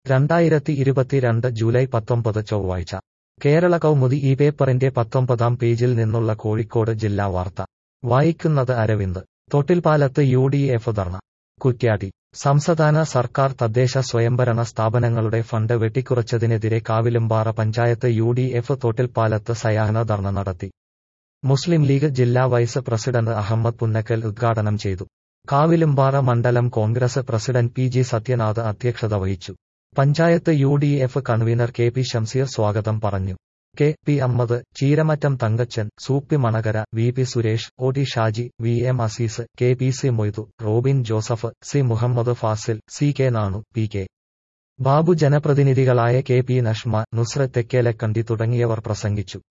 രണ്ടായിരത്തി ഇരുപത്തിരണ്ട് ജൂലൈ പത്തൊമ്പത് ചൊവ്വാഴ്ച കേരള കൗമുദി ഈ പേപ്പറിന്റെ പത്തൊമ്പതാം പേജിൽ നിന്നുള്ള കോഴിക്കോട് ജില്ലാ വാർത്ത വായിക്കുന്നത് അരവിന്ദ് തൊട്ടിൽപ്പാലത്ത് U D F dharna Kuttiadi സംസ്ഥാന സർക്കാർ തദ്ദേശ സ്വയംഭരണ സ്ഥാപനങ്ങളുടെ ഫണ്ട് വെട്ടിക്കുറച്ചതിനെതിരെ Kavilumpara panchayat U D F തൊട്ടിൽപ്പാലത്ത് സയാഹന ധർണ നടത്തി മുസ്ലിം ലീഗ് ജില്ലാ വൈസ് പ്രസിഡന്റ് അഹമ്മദ് പുന്നക്കൽ ഉദ്ഘാടനം ചെയ്തു കാവിലുംപാറ മണ്ഡലം Congress president P G Sathyanath അധ്യക്ഷത വഹിച്ചു panchayat U D F convener K P Shamseer സ്വാഗതം പറഞ്ഞു K P Ammad Cheeramattam Thankachan Sooppy Manakara V P Suresh O T Shaji V M Azeez K P C Moidu Robin Joseph C Muhammad Fazil C K Nanu P K Babu ജനപ്രതിനിധികളായ കെ പി നഷ്മ നുസ്രത്ത് തെക്കേലക്കണ്ടി തുടങ്ങിയവർ പ്രസംഗിച്ചു